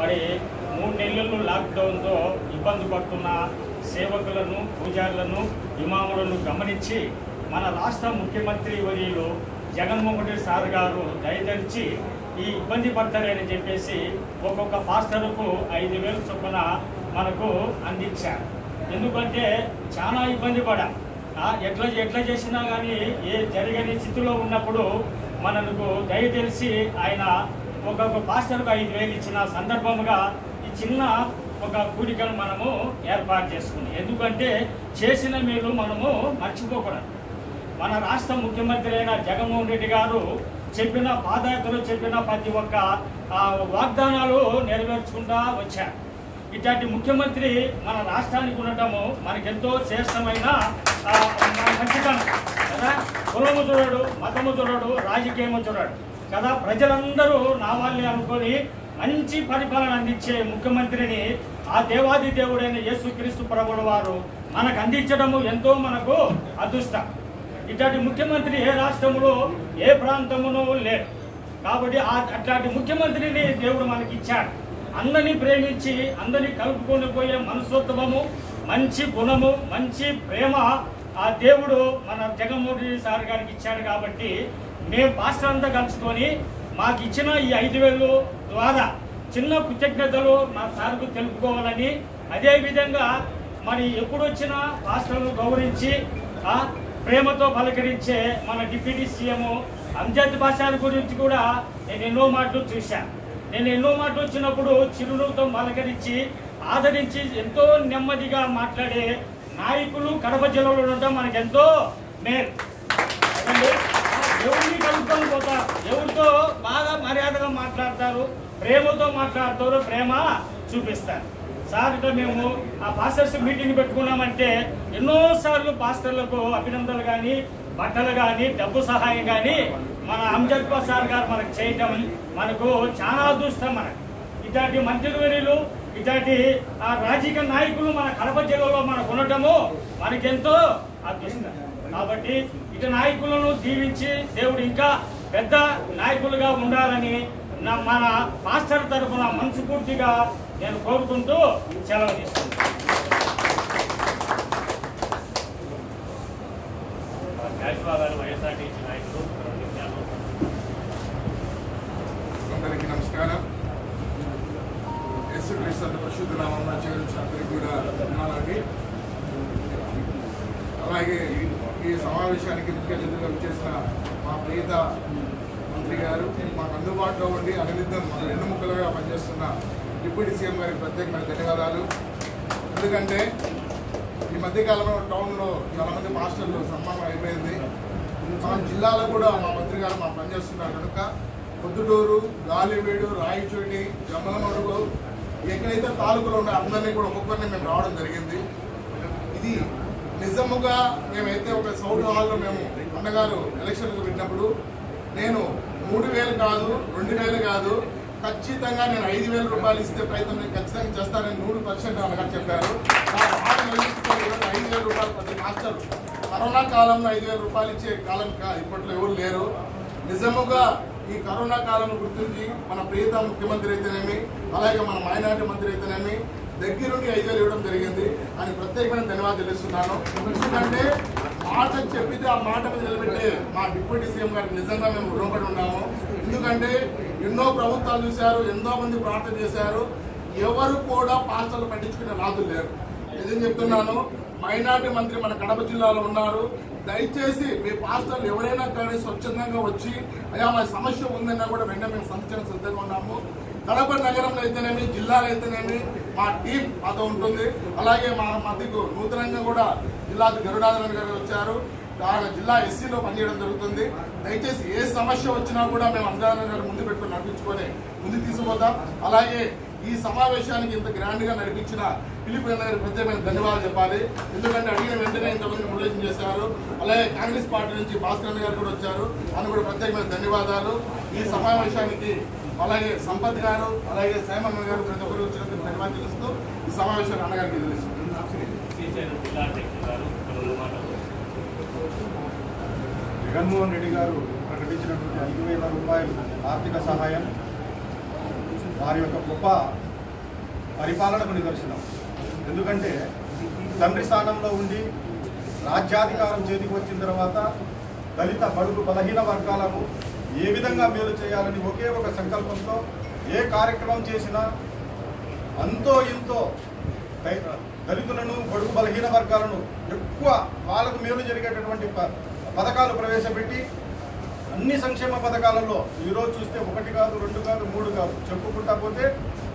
మరి మూడు నెలలు లాక్డౌన్తో ఇబ్బంది పడుతున్న సేవకులను పూజారులను ఇమాములను గమనించి మన రాష్ట్ర ముఖ్యమంత్రి వర్యులు జగన్మోహన్ రెడ్డి సార్ గారు దయదలిచి ఈ ఇబ్బంది పడతారని చెప్పేసి ఒక్కొక్క పాస్టర్కు ఐదు వేలు చొప్పున మనకు అందించారు ఎందుకంటే చాలా ఇబ్బంది పడాం ఆ, ఎట్లా ఎట్లా చేసినా కానీ ఏ జరగని స్థితిలో ఉన్నప్పుడు మనకు దయ తెలిసి ఆయన ఒక్కొక్క పాస్టర్కు ఐదు వేలు ఇచ్చిన సందర్భముగా ఈ చిన్న ఒక కూడికను మనము ఏర్పాటు చేసుకుంది ఎందుకంటే చేసిన మేలు మనము మర్చిపోకూడదు మన రాష్ట్ర ముఖ్యమంత్రి అయిన జగన్మోహన్ రెడ్డి గారు చెప్పిన పాదయాత్రలో చెప్పిన ప్రతి ఒక్క ఆ, వాగ్దానాలు నెరవేర్చుకుంటా వచ్చారు ఇట్లాంటి ముఖ్యమంత్రి మన రాష్ట్రానికి ఉండటము మనకెంతో శ్రేష్టమైన ఆ, మంచితనం కదా కులము చూడడు మతము చూడడు రాజకీయము చూడడు కదా ప్రజలందరూ నా వాళ్ళని అనుకొని మంచి పరిపాలన అందించే ముఖ్యమంత్రిని ఆ దేవాది దేవుడైన యేసుక్రీస్తు ప్రభుల వారు మనకు అందించడము ఎంతో మనకు అదృష్టం ఇట్లాంటి ముఖ్యమంత్రి ఏ రాష్ట్రంలో ఏ ప్రాంతమును లేడు కాబట్టి ఆ అట్లాంటి ముఖ్యమంత్రిని దేవుడు మనకి ఇచ్చాడు అందరినీ ప్రేమించి అందరినీ కలుపుకొని పోయే మనస్తత్వము మంచి గుణము మంచి ప్రేమ ఆ దేవుడు మన జగన్మోహన్ రెడ్డి సార్ గారికి ఇచ్చాడు కాబట్టి మేము పాస్టర్ అంతా కలుసుకొని మాకు ఇచ్చిన ఈ ఐదు వేలు ద్వారా చిన్న కృతజ్ఞతలు మా సార్కు తెలుపుకోవాలని అదేవిధంగా మరి ఎప్పుడు వచ్చినా పాస్టర్ను గౌరవించి ఆ ప్రేమతో పలకరించే మన డిప్యూటీ సీఎం అంజద్ బాషార్ గురించి కూడా నేను ఎన్నో మాటలు చూశాను నేను ఎన్నో మాటలు వచ్చినప్పుడు చిరునవ్వుతో పలకరించి ఆదరించి ఎంతో నెమ్మదిగా మాట్లాడే నాయకులు కడప జిల్లాలో ఉండటం మనకెంతో మేలు కదండి? ఎవరిని కలుపుకొని పోతారు ఎవరితో బాగా మర్యాదగా మాట్లాడతారు ప్రేమతో మాట్లాడతారు ప్రేమ చూపిస్తారు సార్ ఇట్లా మేము ఆ పాస్టర్స్ మీటింగ్ పెట్టుకున్నామంటే ఎన్నోసార్లు పాస్టర్లకు అభినందనలు కానీ బట్టలు కానీ డబ్బు సహాయం కానీ మన అంజద్ సార్ గారు మనకు చేయటం మనకు చాలా అదృష్టం మనకు ఇట్లాంటి మంత్రివర్యులు ఇట్లాంటి ఆ రాజకీయ నాయకులు మన కడప జిల్లాలో మనకు ఉండటము మనకెంతో అదృష్టం కాబట్టి ఇటు నాయకులను దీవించి దేవుడు ఇంకా పెద్ద నాయకులుగా ఉండాలని నా మన మాస్టర్ తరఫున మనస్ఫూర్తిగా నేను కోరుకుంటూ సెలవు తీసుకుంటాను గారు వైఎస్ఆర్టీసీ నాయకులు అందరికీ నమస్కారం యేసు క్రీస్తు అతి పరిశుద్ధ నామంలో చేరించిన అందరికీ కూడా వందనాలండి అలాగే ఈ సమావేశానికి ముఖ్య అతిథిగా చేసిన మా ప్రియత మంత్రి గారు మాకు అందుబాటులో ఉండి అనిలిద్దం మాకు వెన్నుముక్కలుగా పనిచేస్తున్న డిప్యూటీ సీఎం గారికి ప్రత్యేకమైన ధన్యవాదాలు ఎందుకంటే ఈ మధ్యకాలంలో టౌన్లో చాలా మంది మాస్టర్లు సన్మానం అయిపోయింది మా జిల్లాలో కూడా మా మంత్రి గారు మా పనిచేస్తున్నారు కనుక పొద్దుటూరు గాలివీడు రాయచోటి జమ్మలమడుగు ఎక్కడైతే తాలూకులు ఉన్నాయో అందరినీ కూడా ఒక్కొక్కరిని మేము రావడం జరిగింది ఇది నిజముగా మేమైతే ఒక సౌడ్ హాల్లో మేము అన్నగారు ఎలక్షన్లకు పెట్టినప్పుడు నేను మూడు వేలు కాదు రెండు వేలు కాదు ఖచ్చితంగా నేను ఐదు వేల రూపాయలు ఇస్తే ప్రయత్నం నేను ఖచ్చితంగా చేస్తానని నూరు పర్సెంట్ అన్నగారు చెప్పారు నా మాట నిలబెట్టుకొని ఈరోజు ఐదు వేల రూపాయలు ప్రతి మాస్టర్ కరోనా కాలంలో ఐదు వేల రూపాయలు ఇచ్చే కాలం కా- ఇప్పట్లో ఎవరు లేరు నిజముగా ఈ కరోనా కాలంలో గుర్తించి మన ప్రియత ముఖ్యమంత్రి అయితేనేమి అలాగే మన మైనార్టీ మంత్రి అయితేనేమి దగ్గరుండి ఐదు వేలు ఇవ్వడం జరిగింది అని ప్రత్యేకమైన ధన్యవాదాలు తెలుస్తున్నాను ఎందుకంటే మాట చెప్పితే ఆ మాట మీద నిలబెట్టే మా డిప్యూటీ సీఎం గారికి నిజంగా మేము రుణపడి ఉన్నాము ఎందుకంటే ఎన్నో ప్రభుత్వాలు చూశారు ఎంతో మంది ప్రార్థన చేశారు ఎవరు కూడా పాస్టర్లు పట్టించుకునే రాజులు లేరు నిజం చెప్తున్నాను మైనార్టీ మంత్రి మన కడప జిల్లాలో ఉన్నారు దయచేసి మీ పాస్టర్లు ఎవరైనా కానీ స్వచ్ఛందంగా వచ్చి అయ్యా మా సమస్య ఉందన్నా కూడా వెంటనే మేము సంచలన సిద్ధంగా ఉన్నాము కడప నగరంలో అయితేనేమి జిల్లాలో అయితేనేమి మా టీం మాతో ఉంటుంది అలాగే మా మధ్యకు నూతనంగా కూడా జిల్లాకు గరుడాధరన్ గారు వచ్చారు ఆయన జిల్లా ఎస్సీలో పనిచేయడం జరుగుతుంది దయచేసి ఏ సమస్య వచ్చినా కూడా మేము అందరం గారు ముందు పెట్టుకుని నడిపించుకొని ముందు తీసుకుపోతాం అలాగే ఈ సమావేశానికి ఇంత గ్రాండ్ గా నడిపించిన ఫిలిప్ గారికి ప్రత్యేకమైన ధన్యవాదాలు చెప్పాలి ఎందుకంటే అడిగిన వెంటనే ఇంతమంది మొదలైన చేశారు అలాగే కాంగ్రెస్ పార్టీ నుంచి భాస్కర్ అన్న గారు కూడా వచ్చారు అని కూడా ప్రత్యేకమైన ధన్యవాదాలు ఈ సమావేశానికి అలాగే సంపత్ గారు అలాగే సైమన్ గారు ప్రతి ఒక్కరు వచ్చినందుకు ధన్యవాదాలు తెలుస్తూ ఈ సమావేశాన్ని అన్నగారికి తెలుస్తుంది శ్రీశైలం జిల్లా అధ్యక్షులు గారు కొన్ని మాటలు జగన్మోహన్ రెడ్డి గారు ప్రకటించినటువంటి ఐదు వేల రూపాయలు ఆర్థిక సహాయం వారి యొక్క గొప్ప పరిపాలనకు నిదర్శనం ఎందుకంటే తండ్రి స్థానంలో ఉండి రాజ్యాధికారం చేతికి వచ్చిన తర్వాత దళిత బడుగు బలహీన వర్గాలకు ఏ విధంగా మేలు చేయాలని ఒకే ఒక సంకల్పంతో ఏ కార్యక్రమం చేసినా అంతో ఇంతో దై- దళితులను బడుగు బలహీన వర్గాలను ఎక్కువ వాళ్ళకు మేలు జరిగేటటువంటి ప- పథకాలు ప్రవేశపెట్టి అన్ని సంక్షేమ పథకాలలో ఈరోజు చూస్తే ఒకటి కాదు రెండు కాదు మూడు కాదు చెప్పుకుంటా పోతే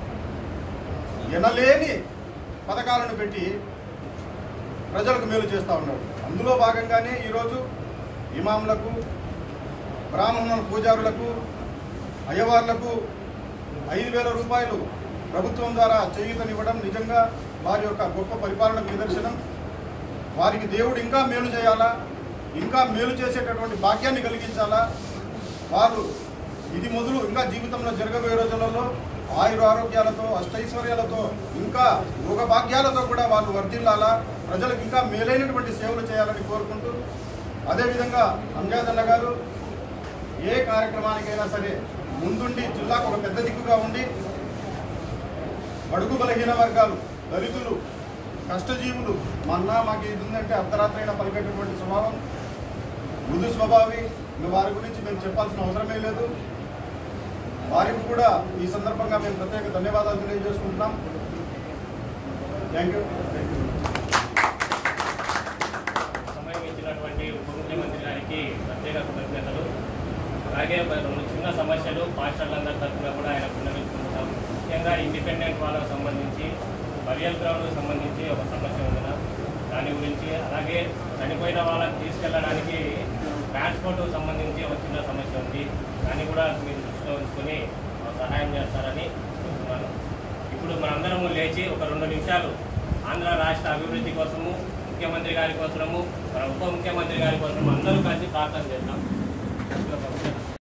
ఎనలేని పథకాలను పెట్టి ప్రజలకు మేలు చేస్తూ ఉన్నాడు అందులో భాగంగానే ఈరోజు ఇమాంలకు బ్రాహ్మణుల పూజారులకు అయ్యవార్లకు ఐదు వేల రూపాయలు ప్రభుత్వం ద్వారా చేయూతనివ్వడం నిజంగా వారి యొక్క గొప్ప పరిపాలనకు నిదర్శనం వారికి దేవుడు ఇంకా మేలు చేయాలా ఇంకా మేలు చేసేటటువంటి భాగ్యాన్ని కలిగించాలా వారు ఇది మొదలు ఇంకా జీవితంలో జరగబోయే రోజులలో ఆయుర ఆరోగ్యాలతో అష్టైశ్వర్యాలతో ఇంకా యోగ భాగ్యాలతో కూడా వాళ్ళు వర్ధిల్లాలా ప్రజలకు ఇంకా మేలైనటువంటి సేవలు చేయాలని కోరుకుంటూ అదేవిధంగా అంజాదన్న గారు ఏ కార్యక్రమానికైనా సరే ముందుండి జిల్లాకు ఒక పెద్ద దిక్కుగా ఉండి బడుగు బలహీన వర్గాలు దళితులు కష్టజీవులు మన్నా మాకు ఇది ఉందంటే అర్ధరాత్రి అయినా పలికేటటువంటి స్వభావం మృదు స్వభావి ఇంకా వారి గురించి మేము చెప్పాల్సిన అవసరమే లేదు వారికి కూడా ఈ సందర్భంగా మేము ప్రత్యేక ధన్యవాదాలు తెలియజేసుకుంటున్నాం థ్యాంక్ యూ సమయం ఇచ్చినటువంటి ఉప ముఖ్యమంత్రి గారికి ప్రత్యేక కృతజ్ఞతలు అలాగే మరి రెండు చిన్న సమస్యలు పాస్టర్లందరి తరఫున కూడా ఆయన పునరుద్ధరించుకుంటాం ముఖ్యంగా ఇండిపెండెంట్ వాళ్ళకు సంబంధించి బరియల్ గ్రౌండ్కి సంబంధించి ఒక సమస్య ఉంది దాని గురించి అలాగే చనిపోయిన వాళ్ళని తీసుకెళ్ళడానికి ట్రాన్స్పోర్ట్ సంబంధించి ఒక చిన్న సమస్య ఉంది దాన్ని కూడా మీరు దృష్టిలో ఉంచుకొని ఆ, సహాయం చేస్తారని కోరుతున్నాను ఇప్పుడు మనందరము లేచి ఒక రెండు నిమిషాలు ఆంధ్ర రాష్ట్ర అభివృద్ధి కోసము ముఖ్యమంత్రి గారి కోసము మన ఉప ముఖ్యమంత్రి గారి కోసం అందరూ కలిసి ప్రార్థన చేద్దాం